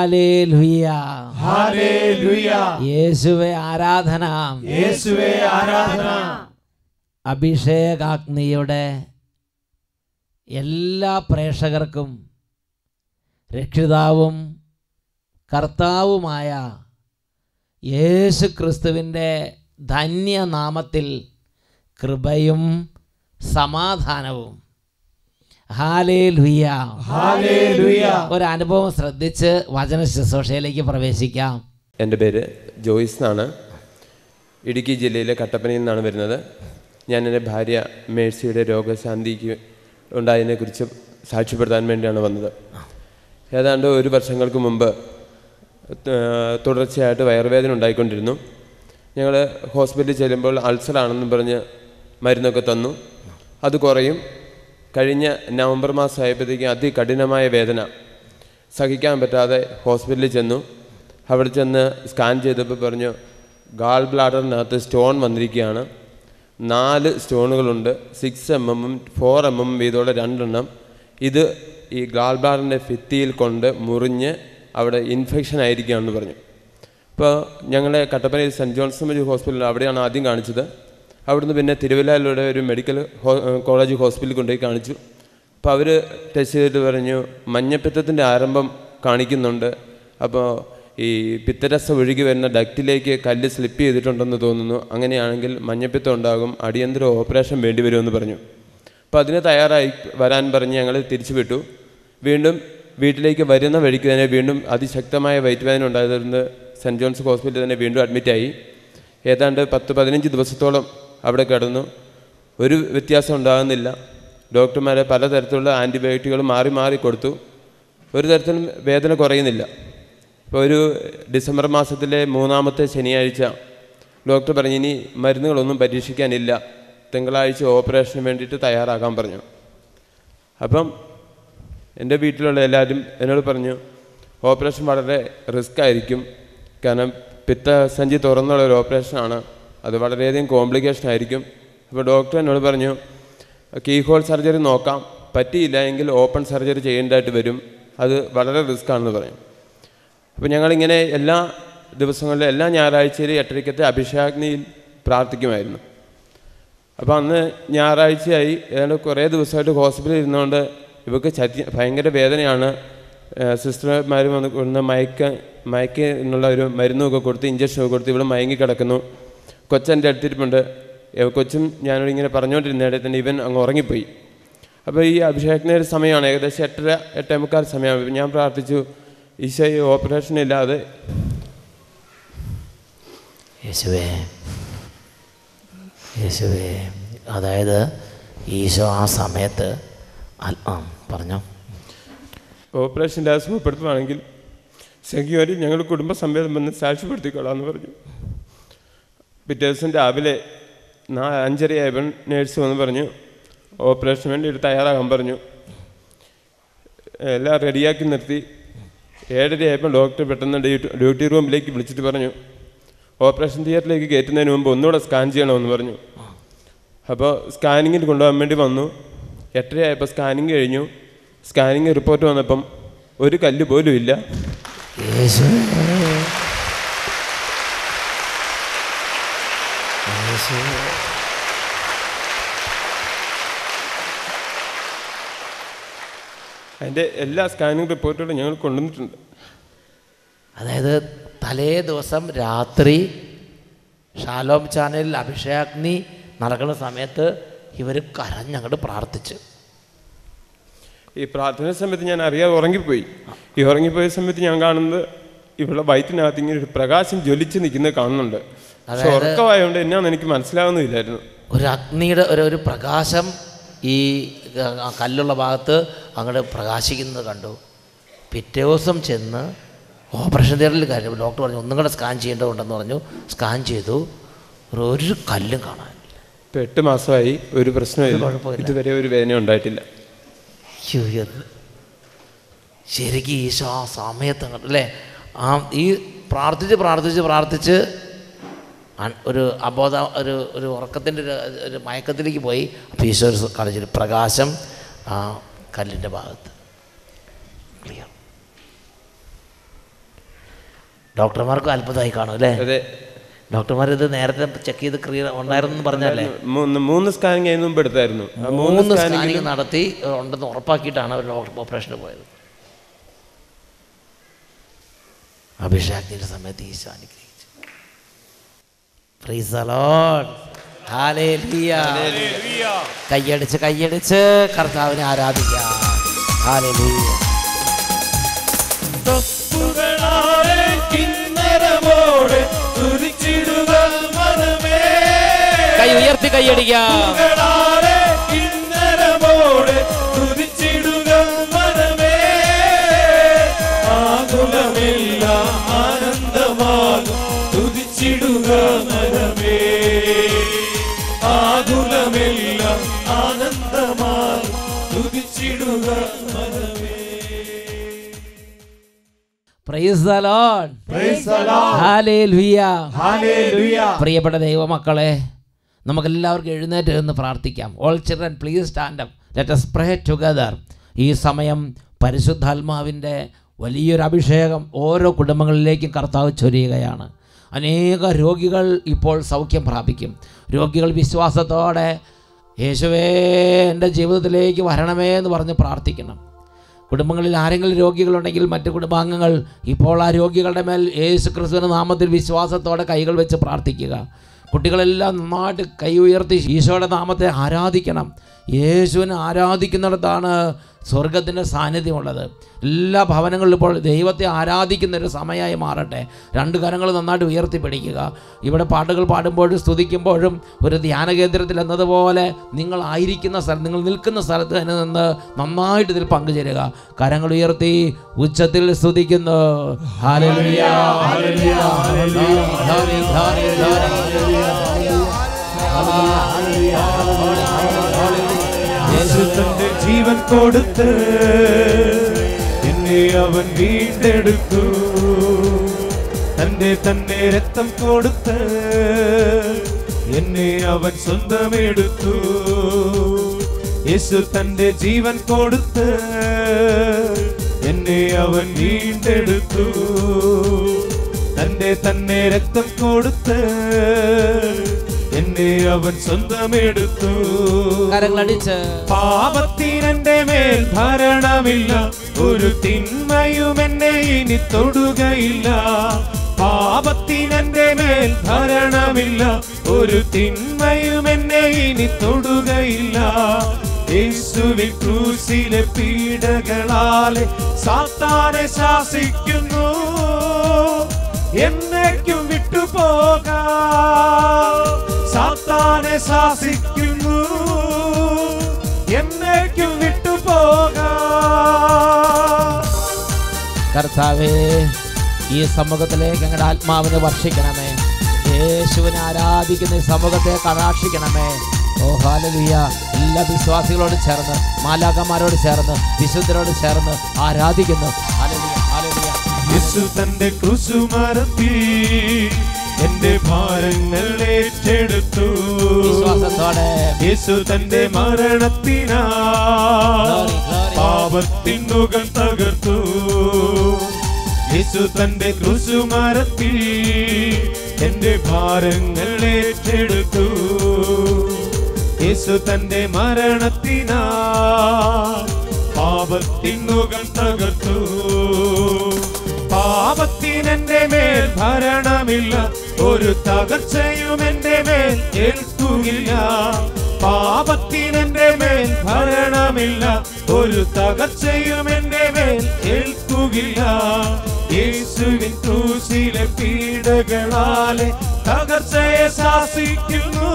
Hallelujah hallelujah യേശുവെ ആരാധന യേശുവേ ആരാധന അഭിഷേകാഗ്നിയുടെ എല്ലാ പ്രേക്ഷകർക്കും രക്ഷിതാവും കർത്താവുമായ യേശു ക്രിസ്തുവിൻ്റെ ധന്യനാമത്തിൽ കൃപയും സമാധാനവും ഹാലേ ലുയ്യ ഹാലേലുയ ഒരനുഭവം ശ്രദ്ധിച്ച് വചന ശുശ്രൂഷയിലേക്ക് പ്രവേശിക്കാം എൻ്റെ പേര് ജോയിസ് എന്നാണ് ഇടുക്കി ജില്ലയിലെ കട്ടപ്പനയിൽ നിന്നാണ് വരുന്നത് ഞാൻ എൻ്റെ ഭാര്യ മേഴ്സിയുടെ രോഗശാന്തിക്ക് ഉണ്ടായതിനെക്കുറിച്ച് സാക്ഷ്യപ്പെടുത്താൻ വേണ്ടിയാണ് വന്നത് ഏതാണ്ട് ഒരു വർഷങ്ങൾക്ക് മുമ്പ് ഏഹ്, തുടർച്ചയായിട്ട് വയറുവേദന ഉണ്ടായിക്കൊണ്ടിരുന്നു ഞങ്ങൾ ഹോസ്പിറ്റലിൽ ചെല്ലുമ്പോൾ അൾസറാണെന്നും പറഞ്ഞ് മരുന്നൊക്കെ തന്നു അത് കുറയും കഴിഞ്ഞ നവംബർ മാസം ആയപ്പോഴത്തേക്കും അതികഠിനമായ വേദന സഹിക്കാൻ പറ്റാതെ ഹോസ്പിറ്റലിൽ ചെന്നു അവിടെ ചെന്ന് സ്കാൻ ചെയ്തപ്പോൾ പറഞ്ഞു ഗാൾ ബ്ലാഡറിനകത്ത് സ്റ്റോൺ വന്നിരിക്കുകയാണ് നാല് സ്റ്റോണുകളുണ്ട് സിക്സ് എം എമ്മും ഫോർ എം എം വീതമുള്ള രണ്ടെണ്ണം ഇത് ഈ ഗാൾ ബ്ലാഡറിൻ്റെ ഭിത്തിയിൽ കൊണ്ട് മുറിഞ്ഞ് അവിടെ ഇൻഫെക്ഷൻ ആയിരിക്കുകയാണെന്ന് പറഞ്ഞു ഇപ്പോൾ ഞങ്ങളെ കട്ടപ്പനയിൽ സെൻറ്റ് ജോൺസ് ഹോസ്പിറ്റലിൽ അവിടെയാണ് ആദ്യം കാണിച്ചത് അവിടുന്ന് പിന്നെ തിരുവല്ലയിലൂടെ ഒരു മെഡിക്കൽ ഹോ- കോളേജ് ഹോസ്പിറ്റലിൽ കൊണ്ടുപോയി കാണിച്ചു അപ്പോൾ അവർ ടെസ്റ്റ് ചെയ്തിട്ട് പറഞ്ഞു മഞ്ഞപ്പിത്തത്തിൻ്റെ ആരംഭം കാണിക്കുന്നുണ്ട് അപ്പോൾ ഈ പിത്തരസം ഒഴുകി വരുന്ന ഡക്റ്റിലേക്ക് കല്ല് സ്ലിപ്പ് ചെയ്തിട്ടുണ്ടെന്ന് തോന്നുന്നു അങ്ങനെയാണെങ്കിൽ മഞ്ഞപ്പിത്തം ഉണ്ടാകും അടിയന്തര ഓപ്പറേഷൻ വേണ്ടി വരുമെന്ന് പറഞ്ഞു അപ്പോൾ അതിന് തയ്യാറായി വരാൻ പറഞ്ഞ് ഞങ്ങൾ തിരിച്ചു വിട്ടു വീണ്ടും വീട്ടിലേക്ക് വരുന്ന വഴിക്ക് തന്നെ വീണ്ടും അതിശക്തമായ വയറ്റ് വേദന ഉണ്ടായതുകൊണ്ട് സെൻറ്റ് ജോൺസ് ഹോസ്പിറ്റലിൽ തന്നെ വീണ്ടും അഡ്മിറ്റായി ഏതാണ്ട് പത്ത് പതിനഞ്ച് ദിവസത്തോളം അവിടെ കിടന്നു ഒരു വ്യത്യാസം ഉണ്ടാകുന്നില്ല ഡോക്ടർമാരെ പലതരത്തിലുള്ള ആൻറ്റിബയോട്ടിക്കുകൾ മാറി മാറി കൊടുത്തു ഒരു തരത്തിലും വേദന കുറയുന്നില്ല ഇപ്പോൾ ഒരു ഡിസംബർ മാസത്തിലെ മൂന്നാമത്തെ ശനിയാഴ്ച ഡോക്ടർ പറഞ്ഞു ഇനി മരുന്നുകളൊന്നും പരീക്ഷിക്കാനില്ല തിങ്കളാഴ്ച ഓപ്പറേഷന് വേണ്ടിയിട്ട് തയ്യാറാക്കാൻ പറഞ്ഞു അപ്പം എൻ്റെ വീട്ടിലുള്ള എല്ലാവരും എന്നോട് പറഞ്ഞു ഓപ്പറേഷൻ വളരെ റിസ്ക് ആയിരിക്കും കാരണം പിത്തസഞ്ചി തുറന്നുള്ള ഒരു ഓപ്പറേഷനാണ് അത് വളരെയധികം കോംപ്ലിക്കേഷൻ ആയിരിക്കും അപ്പോൾ ഡോക്ടർ എന്നോട് പറഞ്ഞു കീ ഹോൾ സർജറി നോക്കാം പറ്റിയില്ല എങ്കിൽ ഓപ്പൺ സർജറി ചെയ്യേണ്ടതായിട്ട് വരും അത് വളരെ റിസ്ക് ആണെന്ന് പറയും അപ്പോൾ ഞങ്ങളിങ്ങനെ എല്ലാ ദിവസങ്ങളിലും എല്ലാ ഞായറാഴ്ചയിലും എട്ടരയ്ക്കത്തെ അഭിഷേകാഗ്നിയിൽ പ്രാർത്ഥിക്കുമായിരുന്നു അപ്പോൾ അന്ന് ഞായറാഴ്ചയായി ഏതാണ്ട് കുറേ ദിവസമായിട്ട് ഹോസ്പിറ്റലിൽ ഇരുന്നുകൊണ്ട് ഇവർക്ക് ചതി ഭയങ്കര വേദനയാണ് സിസ്റ്റർമാർ വന്ന് കൊണ്ടുവന്ന് മയക്ക മയക്ക് എന്നുള്ള ഒരു മരുന്നൊക്കെ കൊടുത്ത് ഇഞ്ചക്ഷനൊക്കെ കൊടുത്ത് ഇവിടെ മയങ്ങി കിടക്കുന്നു കൊച്ചെൻ്റെ അടുത്തിരിപ്പുണ്ട് ഏ, കൊച്ചും ഞാനോട് ഇങ്ങനെ പറഞ്ഞുകൊണ്ടിരുന്നതിടെ തന്നെ ഇവൻ അങ്ങ് ഉറങ്ങിപ്പോയി അപ്പോൾ ഈ അഭിഷേകത്തിന് ഒരു സമയമാണ് ഏകദേശം എട്ടര എട്ടേ മുക്കാൽ സമയമാണ് ഞാൻ പ്രാർത്ഥിച്ചു ഈശോ ഈ ഓപ്പറേഷൻ ഇല്ലാതെ യേശുവേ യേശുവേ അതായത് ഈശോ ആ സമയത്ത് അൽ- ആ പറഞ്ഞോ ഓപ്പറേഷൻ ഇല്ലാതെ സുഖപ്പെടുത്തുവാണെങ്കിൽ സെക്യൂരി ഞങ്ങൾ കുടുംബസമേതം വന്ന് സാക്ഷ്യപ്പെടുത്തിക്കൊള്ളാമെന്ന് പറഞ്ഞു പിറ്റേ ദിവസം രാവിലെ നാ അഞ്ചരയായപ്പോൾ നേഴ്സ് വന്ന് പറഞ്ഞു ഓപ്പറേഷന് വേണ്ടി ഒരു തയ്യാറാകാൻ പറഞ്ഞു എല്ലാം റെഡിയാക്കി നിർത്തി ഏഴരയായപ്പോൾ ഡോക്ടർ പെട്ടെന്ന് ഡ്യൂട്ടി ഡ്യൂട്ടി റൂമിലേക്ക് വിളിച്ചിട്ട് പറഞ്ഞു ഓപ്പറേഷൻ തിയേറ്ററിലേക്ക് കയറ്റുന്നതിന് മുമ്പ് ഒന്നുകൂടെ സ്കാൻ ചെയ്യണമെന്ന് പറഞ്ഞു അപ്പോൾ സ്കാനിങ്ങിന് കൊണ്ടുപോകാൻ വേണ്ടി വന്നു എട്ടരയായപ്പോൾ സ്കാനിങ് കഴിഞ്ഞു സ്കാനിങ് റിപ്പോർട്ട് വന്നപ്പം ഒരു കല്ല് പോലും ഇല്ല യേശുവേ യേശുവേ അതിൻ്റെ എല്ലാ സ്കാനിങ് റിപ്പോർട്ടുകളും ഞങ്ങൾ കൊണ്ടുവന്നിട്ടുണ്ട് അതായത് തലേ ദിവസം രാത്രി ഷാലോം ചാനലിൽ അഭിഷേകാഗ്നി നടക്കുന്ന സമയത്ത് ഇവർ കരഞ്ഞങ്ങോട്ട് പ്രാർത്ഥിച്ചു ഈ പ്രാർത്ഥന സമയത്ത് ഞാൻ അറിയാതെ ഉറങ്ങിപ്പോയി ഈ ഉറങ്ങിപ്പോയ സമയത്ത് ഞാൻ കാണുന്നത് ഇവിടെ വയറ്റിനകത്ത് ഇങ്ങനെ ഒരു പ്രകാശം ജ്വലിച്ച് നിൽക്കുന്നത് കാണുന്നുണ്ട് പക്ഷെ അതായത് ഉറക്കമായതുകൊണ്ട് എന്നാന്ന് എനിക്ക് മനസ്സിലാവുന്നില്ലായിരുന്നു ഒരു അഗ്നിയുടെ ഒരു ഒരു പ്രകാശം ഈ ആ കല്ലുള്ള ഭാഗത്ത് അങ്ങോട്ട് പ്രകാശിക്കുന്നത് കണ്ടു പിറ്റേ ദിവസം ചെന്ന് ഓപ്പറേഷൻ തിയേറ്ററിൽ കാര്യം ഡോക്ടർ പറഞ്ഞു ഒന്നും കൂടെ സ്കാൻ ചെയ്യേണ്ടതുണ്ടെന്ന് പറഞ്ഞു സ്കാൻ ചെയ്തു ഒരു- ഒരു കല്ലും കാണാനില്ല ഇപ്പം എട്ട് മാസമായി ഒരു പ്രശ്നമില്ല കുഴപ്പമില്ല. ഇതുവരെ ഒരു വേദന ഉണ്ടായിട്ടില്ല ശ്ശോ, ഇത് ശരിക്കും ഈശോ ആ സമയത്ത് അങ്ങോട്ട് അല്ലേ ആ ഈ പ്രാർത്ഥിച്ച് പ്രാർത്ഥിച്ച് പ്രാർത്ഥിച്ച് അൺ- ഒരു അബോധ ഒരു ഒരു ഉറക്കത്തിൻ്റെ ഒരു ഒരു മയക്കത്തിലേക്ക് പോയി അപ്പോൾ ഈശോ ഒരു കാണിച്ചൊരു പ്രകാശം ആ കല്ലിൻ്റെ ഭാഗത്ത് ക്ലിയർ ഡോക്ടർമാർക്കും അത്ഭുതമായി കാണും അല്ലേ അതെ ഡോക്ടർമാർ ഇത് നേരത്തെ ചെക്ക് ചെയ്ത് ക്ലിയർ ഉണ്ടായിരുന്നു എന്ന് പറഞ്ഞല്ലേ മൂന്ന് മൂന്ന് സ്കാനിങ് അതിന് മുമ്പ് എടുത്തായിരുന്നു ആ മൂന്ന് മൂന്ന് സ്കാനിങ് സ്കാനിങ് നടത്തി ഉണ്ടെന്ന് ഉറപ്പാക്കിയിട്ടാണ് അവർ ഓപ്പറേഷന് പോയത് അഭിഷേകത്തിന്റെ സമയത്ത് ഈശോ അനുഗ്രഹിച്ചു Praise the Lord. Hallelujah. കയ്യടിച്ച് കയ്യടിച്ച് കർത്താവിനെ ആരാധിക്കാം Hallelujah. തപ്പുകളാലെ കിന്നരമോടെ തുതിച്ചിടുക മനമേ കൈ ഉയർത്തി കൈയടിക്കാം തപ്പുകളാലെ കിന്നരമോടെ തുതിച്ചിടുക മനമേ ആകുലമില്ല ആനന്ദമാകും തുതിച്ചിടുക മനമേ ആകുലമില്ല ആനന്ദമാകും തുതിച്ചിടുക മനമേ Praise the Lord. Praise the Lord. Hallelujah. Hallelujah. പ്രിയപ്പെട്ട ദൈവമക്കളെ നമുക്കെല്ലാവർക്കും എഴുന്നേറ്റ് നിന്ന് പ്രാർത്ഥിക്കാം all children please stand up let us pray together ഈ സമയം പരിശുദ്ധാത്മാവിൻ്റെ വലിയൊരു അഭിഷേകം ഓരോ കുടുംബങ്ങളിലേക്കും കർത്താവ് ചൊരിയുകയാണ് അനേക രോഗികൾ ഇപ്പോൾ സൗഖ്യം പ്രാപിക്കും രോഗികൾ വിശ്വാസത്തോടെ യേശുവേ എൻ്റെ ജീവിതത്തിലേക്ക് വരണമേ എന്ന് പറഞ്ഞ് പ്രാർത്ഥിക്കണം കുടുംബങ്ങളിൽ ആരെങ്കിലും രോഗികളുണ്ടെങ്കിൽ മറ്റ് കുടുംബാംഗങ്ങൾ ഇപ്പോൾ ആ രോഗികളുടെ മേൽ യേശു ക്രിസ്തുവിൻ്റെ നാമത്തിൽ വിശ്വാസത്തോടെ കൈകൾ വെച്ച് പ്രാർത്ഥിക്കുക കുട്ടികളെല്ലാം നന്നായിട്ട് കൈ ഉയർത്തി ഈശോയുടെ നാമത്തെ ആരാധിക്കണം യേശുവിനെ ആരാധിക്കുന്നിടത്താണ് സ്വർഗത്തിൻ്റെ സാന്നിധ്യമുള്ളത് എല്ലാ ഭവനങ്ങളിലും ഇപ്പോൾ ദൈവത്തെ ആരാധിക്കുന്ന ഒരു സമയമായി മാറട്ടെ രണ്ട് കരങ്ങൾ നന്നായിട്ട് ഉയർത്തി പിടിക്കുക ഇവിടെ പാട്ടുകൾ പാടുമ്പോഴും സ്തുതിക്കുമ്പോഴും ഒരു ധ്യാന കേന്ദ്രത്തിൽ എന്നതുപോലെ നിങ്ങൾ ആയിരിക്കുന്ന സ്ഥലം നിങ്ങൾ നിൽക്കുന്ന സ്ഥലത്ത് തന്നെ നിന്ന് നന്നായിട്ട് ഇതിൽ പങ്കുചേരുക കരങ്ങൾ ഉയർത്തി ഉച്ചത്തിൽ സ്തുതിക്കുന്നു ഹല്ലേലൂയ, ഹല്ലേലൂയ, ഹല്ലേലൂയ, ഹല്ലേലൂയ, യേശു തന്റെ ജീവൻ കൊടുത്ത് എന്നെ അവൻ വീണ്ടെടുത്തു തന്റെ തന്നെ രക്തം കൊടുത്ത് എന്നെ അവൻ സ്വന്തമെടുത്തു യേശു തന്റെ ജീവൻ കൊടുത്ത് എന്നെ അവൻ വീണ്ടെടുത്തു തന്റെ തന്നെ രക്തം കൊടുത്ത് എന്നെ അവൻ സ്വന്തമെടുത്തു കരങ്ങളടിച്ച് പാപത്തിനെന്റെ മേൽ ഭരണമില്ല ഒരു തിന്മയും എന്നെ ഇനി തൊടുകയില്ല പാപത്തിനെന്റെ മേൽ ഭരണമില്ല ഒരു തിന്മയും എന്നെ ഇനി തൊടുകയില്ല യേശുവിൻ ക്രൂശിലെ പീഡകളാലെ സാത്താനെ ശാസിക്കുന്നു എന്നേക്കും വിട്ടുപോകാം സാത്താനെ ശാസിക്കുന്നു എന്നേക്കും വിട്ടുപോകാം കർത്താവേ ഈ സമൂഹത്തിലേക്ക് ഞങ്ങളുടെ ആത്മാവിനെ വർഷിക്കണമേ യേശുവിനെ ആരാധിക്കുന്ന ഈ സമൂഹത്തെ കടാക്ഷിക്കണമേ ഓ ഹാലലുയ എല്ലാ വിശ്വാസികളോട് ചേർന്ന് മാലാകന്മാരോട് ചേർന്ന് വിശുദ്ധരോട് ചേർന്ന് ആരാധിക്കുന്നു ഹാലലുയ ഹാലലുയ യേശു തന്റെ ക്രൂശുമരത്തിൽ എന്റെ ഭാരങ്ങൾ ഏറ്റെടുത്തു വിശ്വാസത്തോടെ യേശു തന്റെ മരണത്തിനാ Glory, glory. പാപത്തിൻ മുഖം തകർത്തു യേശു തന്റെ ക്രൂശുമരത്തിൽ എന്റെ ഭാരങ്ങൾ ഏറ്റെടുത്തു യേശു തന്റെ മരണത്തിനാ പാപത്തിൻ മുഖം തകർത്തു പാപത്തിനെന്റെ മേൽ ഭരണമില്ല ഒരു തകർച്ചയും എന്റെ മേൽ ഏൽക്കുകില്ല പാപത്തിനെന്റെ മേൽ ഭരണമില്ല ഒരു തകർച്ചയും എന്റെ മേൽ ഏൽക്കുകില്ല യേശുവിൻ ക്രൂശിലെ പീഡകളാലെ തകർച്ചയെ ശാസിക്കുന്നു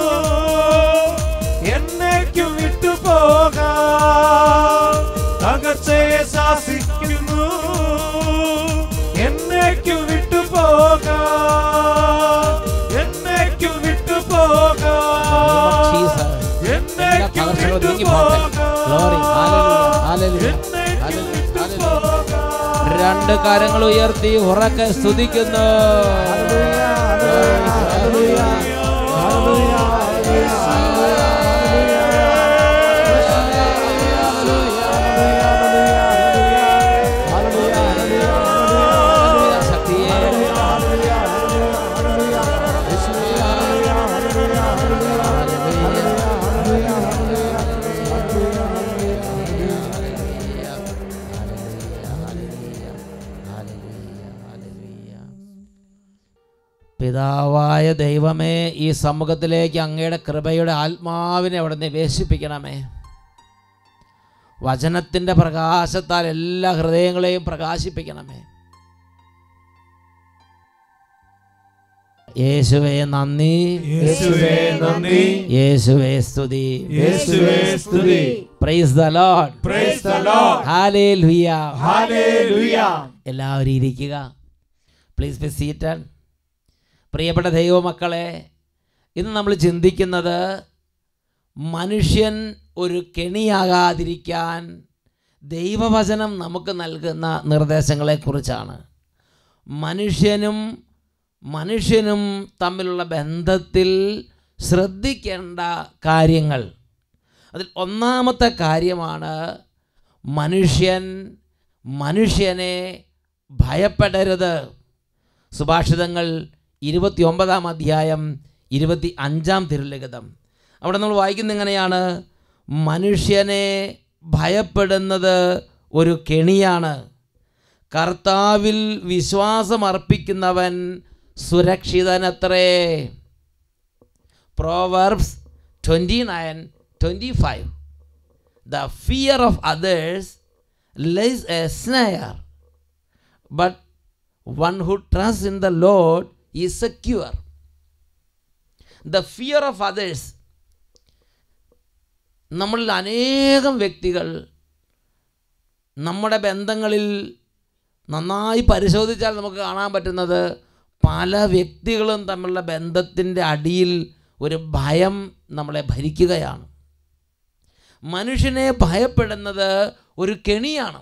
എന്നേക്കും വിട്ടുപോകാം തകർച്ചയെ ശാസിക്കുന്നു എന്നേക്കും വിട്ടുപോകാം എന്നേക്കും വിട്ടുപോകാം Jesus. എല്ലാ എന്നേക്കും തകർച്ചകളും നീങ്ങിപ്പോട്ടെ ഗ്ലോറി ഹാലലുയ ഹാലലുയ രണ്ട് കരങ്ങൾ ഉയർത്തി ഉറക്കെ സ്തുതിക്കുന്നു ശക്തിയെ പിതാവായ ദൈവമേ ഈ സമൂഹത്തിലേക്ക് അങ്ങയുടെ കൃപയുടെ ആത്മാവിനെ അവിടെ നിവേശിപ്പിക്കണമേ വചനത്തിൻ്റെ പ്രകാശത്താൽ എല്ലാ ഹൃദയങ്ങളെയും പ്രകാശിപ്പിക്കണമേ യേശുവേ നന്ദി യേശുവേ നന്ദി യേശുവേ സ്തുതി യേശുവേ സ്തുതി praise the Lord praise the Lord ഹാലേലുയ ഹല്ലേലൂയ എല്ലാവരും ഇരിക്കുക പ്ലീസ് ബി സീറ്റഡ് പ്രിയപ്പെട്ട ദൈവമക്കളെ ഇന്ന് നമ്മൾ ചിന്തിക്കുന്നത് മനുഷ്യൻ ഒരു കെണിയാകാതിരിക്കാൻ ദൈവവചനം നമുക്ക് നൽകുന്ന നിർദ്ദേശങ്ങളെക്കുറിച്ചാണ് മനുഷ്യനും മനുഷ്യനും തമ്മിലുള്ള ബന്ധത്തിൽ ശ്രദ്ധിക്കേണ്ട കാര്യങ്ങൾ അതിൽ ഒന്നാമത്തെ കാര്യമാണ് മനുഷ്യൻ മനുഷ്യനെ ഭയപ്പെടരുത് സുഭാഷിതങ്ങൾ ഇരുപത്തി ഒമ്പതാം അധ്യായം ഇരുപത്തി അഞ്ചാം തിരുലിഖിതം അവിടെ നമ്മൾ വായിക്കുന്ന എങ്ങനെയാണ് മനുഷ്യനെ ഭയപ്പെടുന്നത് ഒരു കെണിയാണ് കർത്താവിൽ വിശ്വാസമർപ്പിക്കുന്നവൻ സുരക്ഷിതനത്രേ Proverbs twenty nine twenty five the fear of others lies a snare but one who trust in the Lord is secure the fear of others നമ്മളിൽ അനേകം വ്യക്തികൾ നമ്മുടെ ബന്ധങ്ങളിൽ നന്നായി പരിശോധിച്ചാൽ നമുക്ക് കാണാൻ പറ്റുന്നത് പല വ്യക്തികളും തമ്മിലുള്ള ബന്ധത്തിൻ്റെ അടിയിൽ ഒരു ഭയം നമ്മളെ ഭരിക്കുകയാണ് മനുഷ്യനെ ഭയപ്പെടുന്നത് ഒരു കെണിയാണ്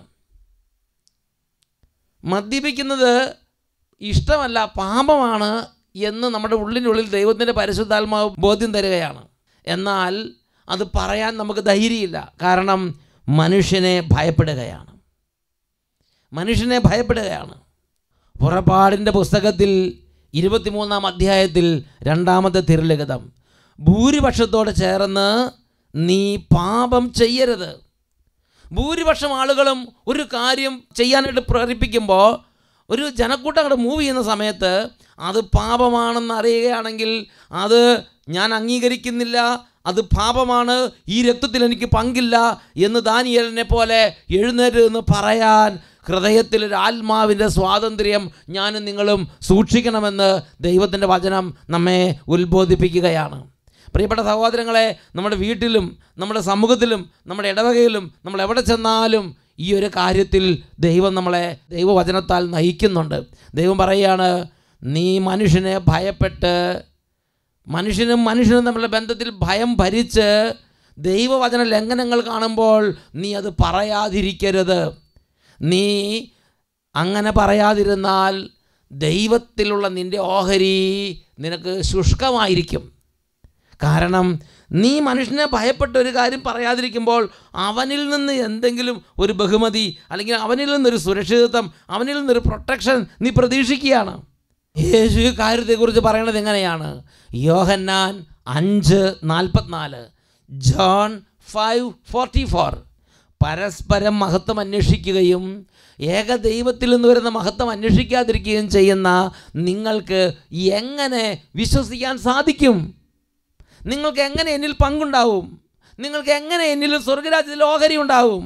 മദ്യപിക്കുന്നത് ഇഷ്ടമല്ല പാപമാണ് എന്ന് നമ്മുടെ ഉള്ളിനുള്ളിൽ ദൈവത്തിൻ്റെ പരിശുദ്ധാത്മാവ് ബോധ്യം തരികയാണ് എന്നാൽ അത് പറയാൻ നമുക്ക് ധൈര്യമില്ല കാരണം മനുഷ്യനെ ഭയപ്പെടുകയാണ് മനുഷ്യനെ ഭയപ്പെടുകയാണ് പുറപ്പാടിൻ്റെ പുസ്തകത്തിൽ ഇരുപത്തിമൂന്നാം അധ്യായത്തിൽ രണ്ടാമത്തെ തിരുലിഖിതം ഭൂരിപക്ഷത്തോട് ചേർന്ന് നീ പാപം ചെയ്യരുത് ഭൂരിപക്ഷം ആളുകളും ഒരു കാര്യം ചെയ്യാനായിട്ട് പ്രേരിപ്പിക്കുമ്പോൾ ഒരു ജനക്കൂട്ടം അങ്ങോട്ട് മൂവ് ചെയ്യുന്ന സമയത്ത് അത് പാപമാണെന്ന് അറിയുകയാണെങ്കിൽ അത് ഞാൻ അംഗീകരിക്കുന്നില്ല അത് പാപമാണ് ഈ രക്തത്തിൽ എനിക്ക് പങ്കില്ല എന്ന് ദാനിയലിനെ പോലെ എഴുന്നേറ്റ് എന്ന് പറയാൻ ഹൃദയത്തിൽ ഒരു ആത്മാവിൻ്റെ സ്വാതന്ത്ര്യം ഞാനും നിങ്ങളും സൂക്ഷിക്കണമെന്ന് ദൈവത്തിൻ്റെ വചനം നമ്മെ ഉത്ബോധിപ്പിക്കുകയാണ് പ്രിയപ്പെട്ട സഹോദരങ്ങളെ നമ്മുടെ വീട്ടിലും നമ്മുടെ സമൂഹത്തിലും നമ്മുടെ ഇടവകയിലും നമ്മൾ എവിടെ ചെന്നാലും ഈ ഒരു കാര്യത്തിൽ ദൈവം നമ്മളെ ദൈവവചനത്താൽ നയിക്കുന്നുണ്ട് ദൈവം പറയുകയാണ് നീ മനുഷ്യനെ ഭയപ്പെട്ട് മനുഷ്യനും മനുഷ്യനും തമ്മിലുള്ള ബന്ധത്തിൽ ഭയം ഭരിച്ച് ദൈവവചന ലംഘനങ്ങൾ കാണുമ്പോൾ നീ അത് പറയാതിരിക്കരുത് നീ അങ്ങനെ പറയാതിരുന്നാൽ ദൈവത്തിലുള്ള നിൻ്റെ ഓഹരി നിനക്ക് ശുഷ്കമായിരിക്കും കാരണം നീ മനുഷ്യനെ ഭയപ്പെട്ട ഒരു കാര്യം പറയാതിരിക്കുമ്പോൾ അവനിൽ നിന്ന് എന്തെങ്കിലും ഒരു ബഹുമതി അല്ലെങ്കിൽ അവനിൽ നിന്നൊരു സുരക്ഷിതത്വം അവനിൽ നിന്നൊരു പ്രൊട്ടക്ഷൻ നീ പ്രതീക്ഷിക്കുകയാണ് യേശു ഈ കാര്യത്തെക്കുറിച്ച് പറയണത് എങ്ങനെയാണ് യോഹന്നാൻ അഞ്ച് നാൽപ്പത്തിനാല് ജോൺ ഫൈവ് ഫോർട്ടി ഫോർ പരസ്പരം മഹത്വം അന്വേഷിക്കുകയും ഏക ദൈവത്തിൽ നിന്ന് വരുന്ന മഹത്വം അന്വേഷിക്കാതിരിക്കുകയും ചെയ്യുന്ന നിങ്ങൾക്ക് എങ്ങനെ വിശ്വസിക്കാൻ സാധിക്കും നിങ്ങൾക്ക് എങ്ങനെ എന്നിൽ പങ്കുണ്ടാവും നിങ്ങൾക്ക് എങ്ങനെ എന്നിൽ സ്വർഗരാജ്യത്തിൽ ഓഹരി ഉണ്ടാവും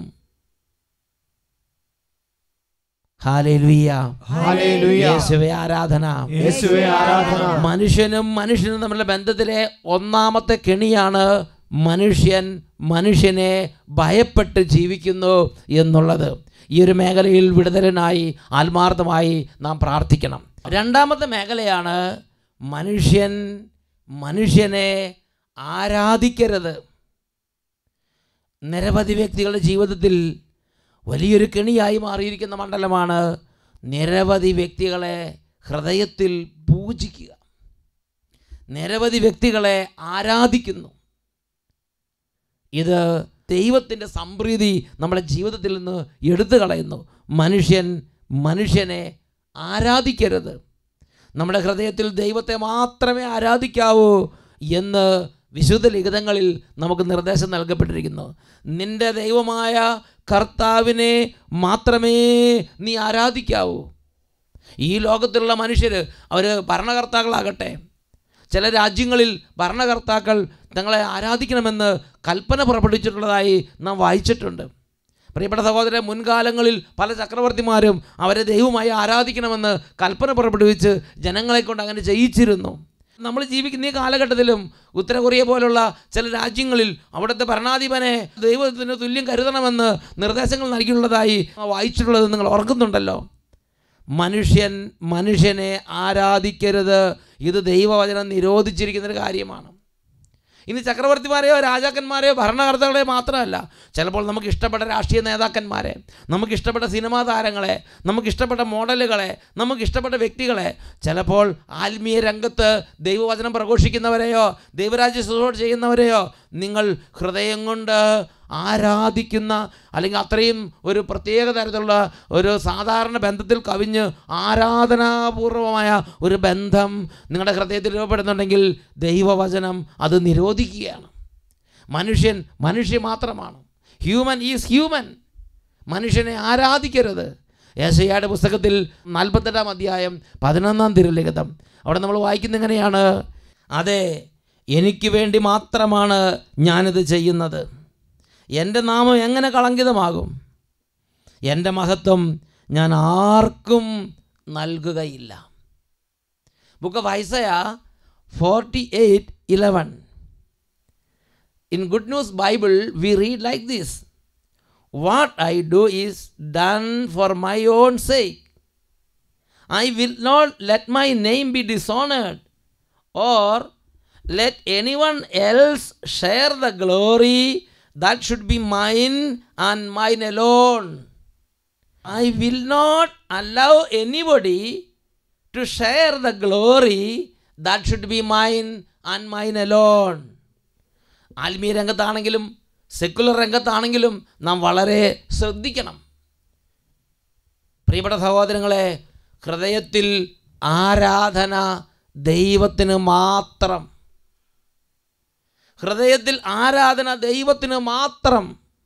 ഹാലേലുയ്യ. ഹല്ലേലൂയ. യേശുവേ ആരാധന യേശുവേ ആരാധന മനുഷ്യനും മനുഷ്യനും തമ്മിലുള്ള ബന്ധത്തിലെ ഒന്നാമത്തെ കെണിയാണ് മനുഷ്യൻ മനുഷ്യനെ ഭയപ്പെട്ട് ജീവിക്കുന്നു എന്നുള്ളത് ഈ ഒരു മേഖലയിൽ വിടുതലനായി ആത്മാർത്ഥമായി നാം പ്രാർത്ഥിക്കണം രണ്ടാമത്തെ മേഖലയാണ് മനുഷ്യൻ മനുഷ്യനെ ആരാധിക്കരുത് നിരവധി വ്യക്തികളുടെ ജീവിതത്തിൽ വലിയൊരു കെണിയായി മാറിയിരിക്കുന്ന മണ്ഡലമാണ് നിരവധി വ്യക്തികളെ ഹൃദയത്തിൽ പൂജിക്കുക നിരവധി വ്യക്തികളെ ആരാധിക്കുന്നു ഇത് ദൈവത്തിൻ്റെ സംപ്രീതി നമ്മുടെ ജീവിതത്തിൽ നിന്ന് എടുത്തു കളയുന്നു മനുഷ്യൻ മനുഷ്യനെ ആരാധിക്കരുത് നമ്മുടെ ഹൃദയത്തിൽ ദൈവത്തെ മാത്രമേ ആരാധിക്കാവൂ എന്ന് വിശുദ്ധ ലിഖിതങ്ങളിൽ നമുക്ക് നിർദ്ദേശം നൽകപ്പെട്ടിരിക്കുന്നു നിന്റെ ദൈവമായ കർത്താവിനെ മാത്രമേ നീ ആരാധിക്കാവൂ ഈ ലോകത്തിലുള്ള മനുഷ്യർ അവർ ഭരണകർത്താക്കളാകട്ടെ ചില രാജ്യങ്ങളിൽ ഭരണകർത്താക്കൾ തങ്ങളെ ആരാധിക്കണമെന്ന് കൽപ്പന പുറപ്പെടുവിച്ചിട്ടുള്ളതായി നാം വായിച്ചിട്ടുണ്ട് പ്രിയപ്പെട്ട സഹോദര മുൻകാലങ്ങളിൽ പല ചക്രവർത്തിമാരും അവരെ ദൈവമായി ആരാധിക്കണമെന്ന് കൽപ്പന പുറപ്പെടുവിച്ച് ജനങ്ങളെ കൊണ്ട് അങ്ങനെ ചെയ്യിച്ചിരുന്നു നമ്മൾ ജീവിക്കുന്ന ഈ കാലഘട്ടത്തിലും ഉത്തര കൊറിയ പോലുള്ള ചില രാജ്യങ്ങളിൽ അവിടുത്തെ ഭരണാധിപനെ ദൈവത്തിന് തുല്യം കരുതണമെന്ന് നിർദ്ദേശങ്ങൾ നൽകിയുള്ളതായി വായിച്ചിട്ടുള്ളത് നിങ്ങൾ ഓർക്കുന്നുണ്ടല്ലോ മനുഷ്യൻ മനുഷ്യനെ ആരാധിക്കരുത് ഇത് ദൈവവചനം നിരോധിച്ചിരിക്കുന്നൊരു കാര്യമാണ് ഇനി ചക്രവർത്തിമാരെയോ രാജാക്കന്മാരെയോ ഭരണകർത്താക്കളെയോ മാത്രമല്ല ചിലപ്പോൾ നമുക്ക് ഇഷ്ടപ്പെട്ട രാഷ്ട്രീയ നേതാക്കന്മാരെ നമുക്ക് ഇഷ്ടപ്പെട്ട സിനിമാ താരങ്ങളെ നമുക്ക് ഇഷ്ടപ്പെട്ട മോഡലുകളെ നമുക്ക് ഇഷ്ടപ്പെട്ട വ്യക്തികളെ ചിലപ്പോൾ ആത്മീയ രംഗത്ത് ദൈവവചനം പ്രഘോഷിക്കുന്നവരെയോ ദൈവരാജ്യ ശുശ്രൂഷ ചെയ്യുന്നവരെയോ നിങ്ങൾ ഹൃദയം കൊണ്ട് ആരാധിക്കുന്ന അല്ലെങ്കിൽ അത്രയും ഒരു പ്രത്യേക തരത്തിലുള്ള ഒരു സാധാരണ ബന്ധത്തിൽ കവിഞ്ഞ് ആരാധനാപൂർവമായ ഒരു ബന്ധം നിങ്ങളുടെ ഹൃദയത്തിൽ രൂപപ്പെടുന്നുണ്ടെങ്കിൽ ദൈവവചനം അത് നിരോധിക്കുകയാണ് മനുഷ്യൻ മനുഷ്യൻ മാത്രമാണ് ഹ്യൂമൻ ഈസ് ഹ്യൂമൻ മനുഷ്യനെ ആരാധിക്കരുത് ഏശയ്യായുടെ പുസ്തകത്തിൽ നാൽപ്പത്തെട്ടാം അധ്യായം പതിനൊന്നാം തിരുലിഖിതം അവിടെ നമ്മൾ വായിക്കുന്ന എങ്ങനെയാണ് അതെ എനിക്ക് വേണ്ടി മാത്രമാണ് ഞാനിത് ചെയ്യുന്നത് എൻ്റെ നാമം എങ്ങനെ കളങ്കിതമാകും എൻ്റെ മഹത്വം ഞാൻ ആർക്കും നൽകുകയില്ല book of Isaiah forty eight eleven in Good News Bible we read like this what I do is done for my own sake I will not let my name be dishonoured or let anyone else share the glory that should be mine and mine alone. I will not allow anybody to share the glory that should be mine and mine alone. ആത്മീയ രംഗത്താണെങ്കിലും secular രംഗത്താണെങ്കിലും നാം വളരെ ശ്രദ്ധിക്കണം പ്രിയപ്പെട്ട സഹോദരങ്ങളെ ഹൃദയത്തിൽ ആരാധന ദൈവത്തിന് മാത്രം ഹൃദയത്തിൽ ആരാധന ദൈവത്തിന് മാത്രം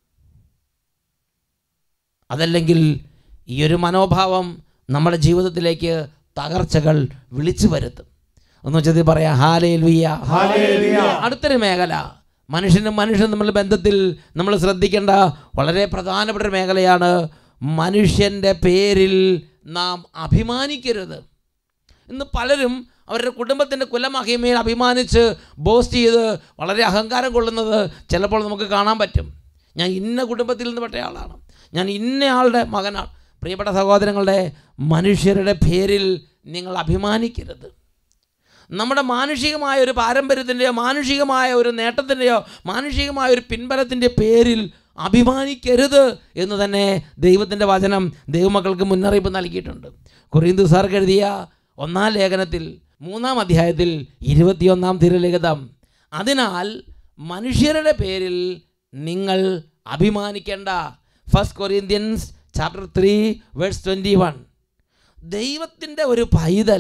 അതല്ലെങ്കിൽ ഈ ഒരു മനോഭാവം നമ്മുടെ ജീവിതത്തിലേക്ക് തകർച്ചകൾ വിളിച്ചു വരുത്തും ഒന്ന് വെച്ചത് പറയാം ഹാലേ ലുയ്യ ഹല്ലേലൂയ. അടുത്തൊരു മേഖല മനുഷ്യനും മനുഷ്യനും തമ്മിലുള്ള ബന്ധത്തിൽ നമ്മൾ ശ്രദ്ധിക്കേണ്ട വളരെ പ്രധാനപ്പെട്ട ഒരു മേഖലയാണ് മനുഷ്യൻ്റെ പേരിൽ നാം അഭിമാനിക്കരുത് ഇന്ന് പലരും അവരുടെ കുടുംബത്തിൻ്റെ കുലമഹിമയിൽ അഭിമാനിച്ച് ബോസ്റ്റ് ചെയ്ത് വളരെ അഹങ്കാരം കൊള്ളുന്നത് ചിലപ്പോൾ നമുക്ക് കാണാൻ പറ്റും ഞാൻ ഇന്ന കുടുംബത്തിൽ നിന്ന് പെട്ട ആളാണ് ഞാൻ ഇന്നയാളുടെ മകനാണ് പ്രിയപ്പെട്ട സഹോദരങ്ങളുടെ മനുഷ്യരുടെ പേരിൽ നിങ്ങൾ അഭിമാനിക്കരുത് നമ്മുടെ മാനുഷികമായ ഒരു പാരമ്പര്യത്തിൻ്റെയോ മാനുഷികമായ ഒരു നേട്ടത്തിൻ്റെയോ മാനുഷികമായ ഒരു പിൻബലത്തിൻ്റെ പേരിൽ അഭിമാനിക്കരുത് എന്ന് തന്നെ ദൈവത്തിൻ്റെ വചനം ദൈവമക്കൾക്ക് മുന്നറിയിപ്പ് നൽകിയിട്ടുണ്ട് കൊറിയന്തുസാർക്ക് എഴുതിയ ഒന്നാം ലേഖനത്തിൽ മൂന്നാം അധ്യായത്തിൽ ഇരുപത്തിയൊന്നാം തിരുലിഖിതം അതിനാൽ മനുഷ്യരുടെ പേരിൽ നിങ്ങൾ അഭിമാനിക്കേണ്ട first Corinthians chapter three verse twenty one ദൈവത്തിൻ്റെ ഒരു പൈതൽ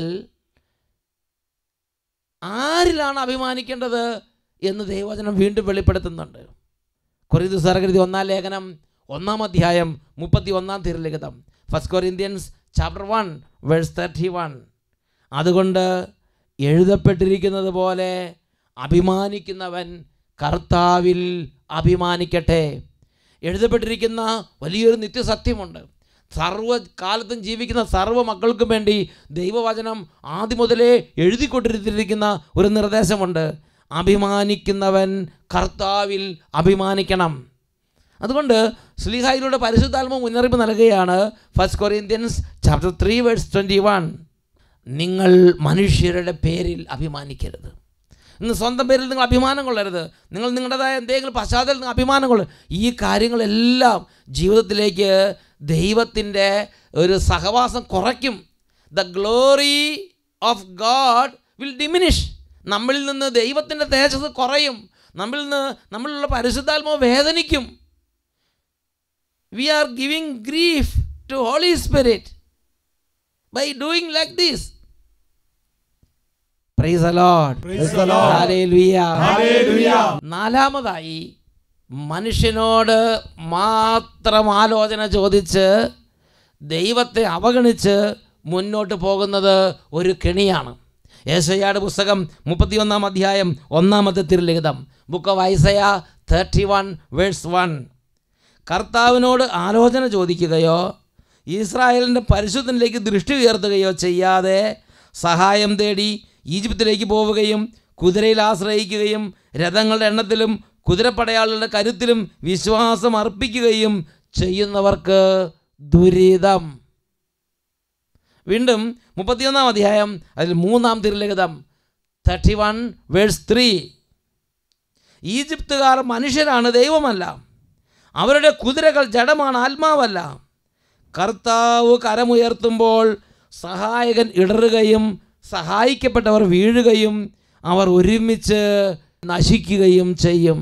ആരിലാണ് അഭിമാനിക്കേണ്ടത് എന്ന് ദൈവവചനം വീണ്ടും വെളിപ്പെടുത്തുന്നുണ്ട് കൊറിയന്തു സർഗതി ഒന്നാം ലേഖനം ഒന്നാം അധ്യായം മുപ്പത്തി ഒന്നാം തിരുലിഖിതം first Corinthians chapter one verse thirty one അതുകൊണ്ട് എഴുതപ്പെട്ടിരിക്കുന്നത് പോലെ അഭിമാനിക്കുന്നവൻ കർത്താവിൽ അഭിമാനിക്കട്ടെ എഴുതപ്പെട്ടിരിക്കുന്ന വലിയൊരു നിത്യസത്യമുണ്ട് സർവ്വകാലത്തും ജീവിക്കുന്ന സർവ്വ മക്കൾക്കും വേണ്ടി ദൈവവചനം ആദ്യം മുതലേ എഴുതിക്കൊണ്ടിരിക്കുന്ന ഒരു നിർദ്ദേശമുണ്ട് അഭിമാനിക്കുന്നവൻ കർത്താവിൽ അഭിമാനിക്കണം അതുകൊണ്ട് ശ്ലീഹായിലൂടെ പരിശുദ്ധാത്മ മുന്നറിയിപ്പ് നൽകുകയാണ് first Corinthians chapter three verse twenty one നിങ്ങൾ മനുഷ്യരുടെ പേരിൽ അഭിമാനിക്കരുത് ഇന്ന് സ്വന്തം പേരിൽ നിങ്ങൾ അഭിമാനം കൊള്ളരുത് നിങ്ങൾ നിങ്ങളുടേതായ എന്തെങ്കിലും പശ്ചാത്തലത്തിൽ നിങ്ങൾ അഭിമാനം കൊള്ളരുത് ഈ കാര്യങ്ങളെല്ലാം ജീവിതത്തിലേക്ക് ദൈവത്തിൻ്റെ ഒരു സഹവാസം കുറയ്ക്കും the glory of God will diminish നമ്മളിൽ നിന്ന് ദൈവത്തിൻ്റെ തേജസ് കുറയും നമ്മളിൽ നിന്ന് നമ്മളിലുള്ള പരിശുദ്ധാത്മാവ് വേദനിക്കും we are giving grief to Holy Spirit by doing like this praise the Lord. Praise the Lord. Hallelujah. Hallelujah. നാലാമതായി മനുഷ്യനോട് മാത്രം ആലോചന ചോദിച്ച് ദൈവത്തെ അവഗണിച്ച് മുന്നോട്ട് പോകുന്നത് ഒരു കെണിയാണ് ഏശയ്യാട് പുസ്തകം മുപ്പത്തിയൊന്നാം അധ്യായം ഒന്നാമത്തെ തിരുലിഖിതം book of Isaiah thirty one verse one കർത്താവിനോട് ആലോചന ചോദിക്കുകയോ ഇസ്രായേലിൻ്റെ പരിശുദ്ധനിലേക്ക് ദൃഷ്ടി ഉയർത്തുകയോ ചെയ്യാതെ സഹായം തേടി ഈജിപ്തിലേക്ക് പോവുകയും കുതിരയിൽ ആശ്രയിക്കുകയും രഥങ്ങളുടെ എണ്ണത്തിലും കുതിരപ്പടയാളുടെ കരുത്തിലും വിശ്വാസം അർപ്പിക്കുകയും ചെയ്യുന്നവർക്ക് ദുരിതം വീണ്ടും മുപ്പത്തിയൊന്നാം അധ്യായം അതിൽ മൂന്നാം തിരുലിഖിതം തേർട്ടി വൺ വേഴ്സ് ത്രീ ഈജിപ്തുകാർ മനുഷ്യരാണ് ദൈവമല്ല അവരുടെ കുതിരകൾ ജഡമാണ് ആത്മാവല്ല കർത്താവ് കരമുയർത്തുമ്പോൾ സഹായകൻ ഇടറുകയും സഹായിക്കപ്പെട്ടവർ വീഴുകയും അവർ ഒരുമിച്ച് നശിക്കുകയും ചെയ്യും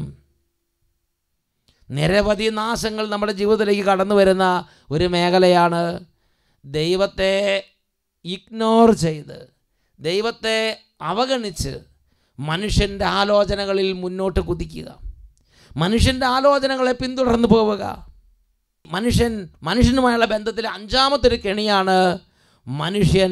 നിരവധി നാശങ്ങൾ നമ്മുടെ ജീവിതത്തിലേക്ക് കടന്നു വരുന്ന ഒരു മേഖലയാണ് ദൈവത്തെ ഇഗ്നോർ ചെയ്ത് ദൈവത്തെ അവഗണിച്ച് മനുഷ്യൻ്റെ ആലോചനകളിൽ മുന്നോട്ട് കുതിക്കുക മനുഷ്യൻ്റെ ആലോചനകളെ പിന്തുടർന്ന് പോവുക മനുഷ്യൻ മനുഷ്യനുമായുള്ള ബന്ധത്തിലെ അഞ്ചാമത്തെ ഒരു കെണിയാണ് മനുഷ്യൻ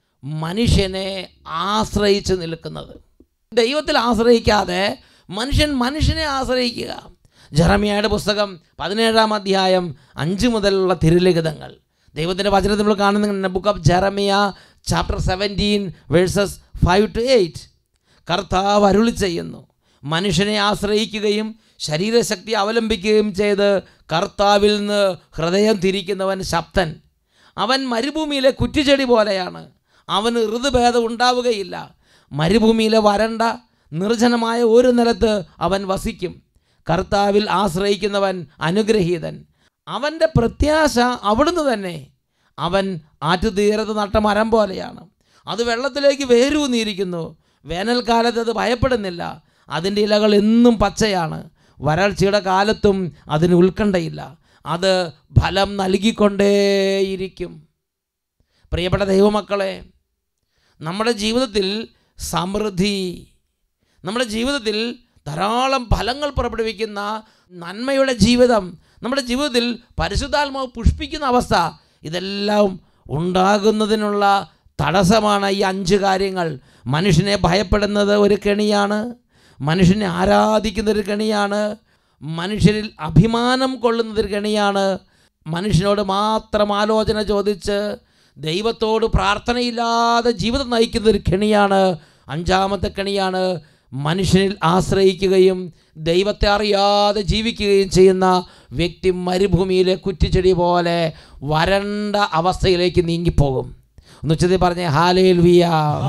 മനുഷ്യനെ ആശ്രയിച്ച് നിൽക്കുന്നത് ദൈവത്തിൽ ആശ്രയിക്കാതെ മനുഷ്യൻ മനുഷ്യനെ ആശ്രയിക്കുക ജെറമിയയുടെ പുസ്തകം പതിനേഴാം അധ്യായം അഞ്ച് മുതലുള്ള തിരുലിഖിതങ്ങൾ ദൈവത്തിൻ്റെ വചനത്തിൽ നമ്മൾ കാണുന്ന book of Jeremiah chapter seventeen verses five to eight കർത്താവ് അരുളി ചെയ്യുന്നു മനുഷ്യനെ ആശ്രയിക്കുകയും ശരീരശക്തി അവലംബിക്കുകയും ചെയ്ത് കർത്താവിൽ നിന്ന് ഹൃദയം തിരിക്കുന്നവൻ ശബ്ദൻ അവൻ മരുഭൂമിയിലെ കുറ്റിച്ചെടി പോലെയാണ് അവന് ഋതുഭേദം ഉണ്ടാവുകയില്ല മരുഭൂമിയിലെ വരണ്ട നിർജ്ജനമായ ഒരു നിലത്ത് അവൻ വസിക്കും കർത്താവിൽ ആശ്രയിക്കുന്നവൻ അനുഗ്രഹീതൻ അവൻ്റെ പ്രത്യാശ അവിടുന്ന് തന്നെ അവൻ ആറ്റുതീരത്ത് നട്ട മരം പോലെയാണ് അത് വെള്ളത്തിലേക്ക് വേരൂന്നിയിരിക്കുന്നു വേനൽക്കാലത്ത് അത് ഭയപ്പെടുന്നില്ല അതിൻ്റെ ഇലകൾ എന്നും പച്ചയാണ് വരൾച്ചയുടെ കാലത്തും അതിന് ഉത്കണ്ഠയില്ല അത് ഫലം നൽകിക്കൊണ്ടേയിരിക്കും പ്രിയപ്പെട്ട ദൈവമക്കളെ നമ്മുടെ ജീവിതത്തിൽ സമൃദ്ധി നമ്മുടെ ജീവിതത്തിൽ ധാരാളം ഫലങ്ങൾ പുറപ്പെടുവിക്കുന്ന നന്മയുടെ ജീവിതം നമ്മുടെ ജീവിതത്തിൽ പരിശുദ്ധാത്മാവ് പുഷ്പിക്കുന്ന അവസ്ഥ ഇതെല്ലാം ഉണ്ടാകുന്നതിനുള്ള തടസ്സമാണ് ഈ അഞ്ച് കാര്യങ്ങൾ മനുഷ്യനെ ഭയപ്പെടുന്നത് ഒരു കെണിയാണ് മനുഷ്യനെ ആരാധിക്കുന്ന ഒരു കെണിയാണ് മനുഷ്യരിൽ അഭിമാനം കൊള്ളുന്നതൊരു കെണിയാണ് മനുഷ്യനോട് മാത്രം ആലോചന ചോദിച്ച് ദൈവത്തോട് പ്രാർത്ഥനയില്ലാതെ ജീവിതം നയിക്കുന്ന ഒരു കെണിയാണ് അഞ്ചാമത്തെ കെണിയാണ് മനുഷ്യനിൽ ആശ്രയിക്കുകയും ദൈവത്തെ അറിയാതെ ജീവിക്കുകയും ചെയ്യുന്ന വ്യക്തി മരുഭൂമിയിലെ കുറ്റിച്ചെടി പോലെ വരണ്ട അവസ്ഥയിലേക്ക് നീങ്ങിപ്പോകും ഒന്ന് ഉച്ചത്തിൽ പറഞ്ഞേ ഹാലേൽ വിയ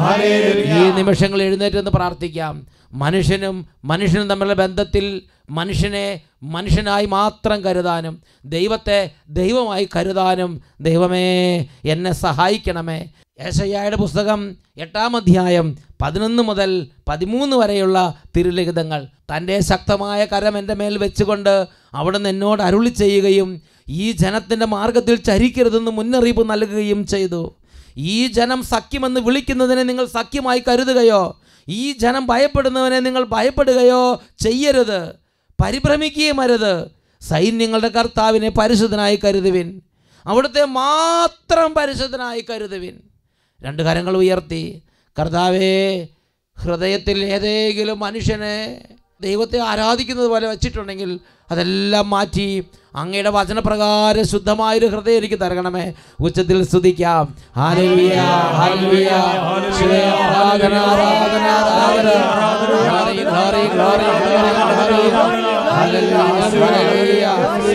ഈ നിമിഷങ്ങൾ എഴുന്നേറ്റ് എന്ന് പ്രാർത്ഥിക്കാം മനുഷ്യനും മനുഷ്യനും തമ്മിലുള്ള ബന്ധത്തിൽ മനുഷ്യനെ മനുഷ്യനായി മാത്രം കരുതാനും ദൈവത്തെ ദൈവമായി കരുതാനും ദൈവമേ എന്നെ സഹായിക്കണമേ ഏശയ്യായുടെ പുസ്തകം എട്ടാം അധ്യായം പതിനൊന്ന് മുതൽ പതിമൂന്ന് വരെയുള്ള തിരുലിഖിതങ്ങൾ തൻ്റെ ശക്തമായ കരം എൻ്റെ മേൽ വെച്ചുകൊണ്ട് അവിടുന്ന് എന്നോട് അരുളി ചെയ്യുകയും ഈ ജനത്തിൻ്റെ മാർഗത്തിൽ ചരിക്കരുതെന്ന് മുന്നറിയിപ്പ് നൽകുകയും ചെയ്തു ഈ ജനം സഖ്യമെന്ന് വിളിക്കുന്നതിനെ നിങ്ങൾ സഖ്യമായി കരുതുകയോ ഈ ജനം ഭയപ്പെടുന്നവനെ നിങ്ങൾ ഭയപ്പെടുകയോ ചെയ്യരുത് പരിഭ്രമിക്കുകയും അരുത് സൈന്യങ്ങളുടെ കർത്താവിനെ പരിശുദ്ധനായി കരുതുവിൻ അവിടുത്തെ മാത്രം പരിശുദ്ധനായി കരുതുവിൻ രണ്ട് കരങ്ങൾ ഉയർത്തി കർത്താവേ ഹൃദയത്തിൽ ഏതെങ്കിലും മനുഷ്യനെ ദൈവത്തെ ആരാധിക്കുന്നത് പോലെ വെച്ചിട്ടുണ്ടെങ്കിൽ അതെല്ലാം മാറ്റി അങ്ങയുടെ വചനപ്രകാരം ശുദ്ധമായൊരു ഹൃദയം എനിക്ക് തരകണമേ ഉച്ചത്തിൽ സ്തുതിക്കാം ഹല്ലേലൂയ, ഹല്ലേലൂയ. യേശുവേ, ആരാധന, ആരാധന, ആരാധന. Glory, glory, glory, glory, glory. ഹല്ലേലൂയ, ഹല്ലേലൂയ.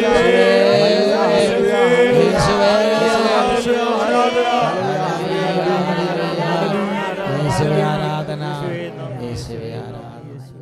യേശുവേ, യേശുവേ ആരാധന യേശുവേ ആരാധന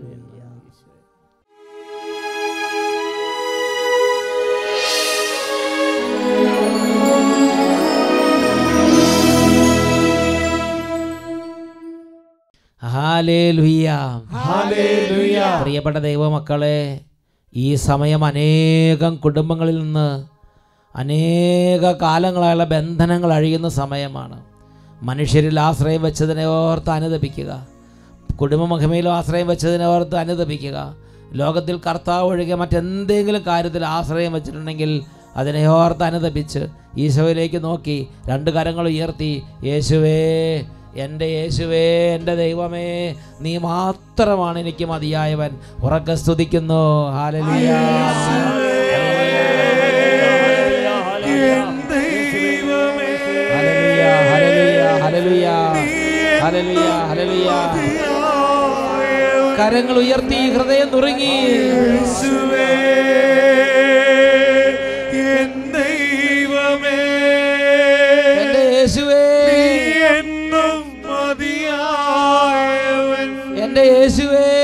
ഹാലേലുയ്യ ഹല്ലേലൂയ പ്രിയപ്പെട്ട ദൈവമക്കളെ ഈ സമയം അനേകം കുടുംബങ്ങളിൽ നിന്ന് അനേക കാലങ്ങളായുള്ള ബന്ധനങ്ങൾ അഴിയുന്ന സമയമാണ് മനുഷ്യരിൽ ആശ്രയം വെച്ചതിനെ ഓർത്ത് അനുദപിക്കുക കുടുംബമഹിമയിലും ആശ്രയം വെച്ചതിനെ ഓർത്ത് അനുദപിക്കുക ലോകത്തിൽ കർത്താവ് ഒഴികെ മറ്റെന്തെങ്കിലും കാര്യത്തിൽ ആശ്രയം വെച്ചിട്ടുണ്ടെങ്കിൽ അതിനെ ഓർത്ത് അനുദപിച്ച് ഈശോയിലേക്ക് നോക്കി രണ്ട് കരങ്ങൾ ഉയർത്തി യേശുവേ എൻ്റെ യേശുവേ എൻ്റെ ദൈവമേ നീ മാത്രമാണ് എനിക്ക് മതിയായവൻ ഉറക്കെ സ്തുതിക്കുന്നു ഹാലലിയ ഹല്ലേലൂയ ഹല്ലേലൂയ ഹല്ലേലൂയ ഹല്ലേലൂയ ഹല്ലേലൂയ കരങ്ങൾ ഉയർത്തി ഹൃദയം നുറുങ്ങി യേശുവേ എൻ ദൈവമേ എൻ്റെ യേശുവേ നീ എന്നും മതിയായവൻ എൻ്റെ യേശുവേ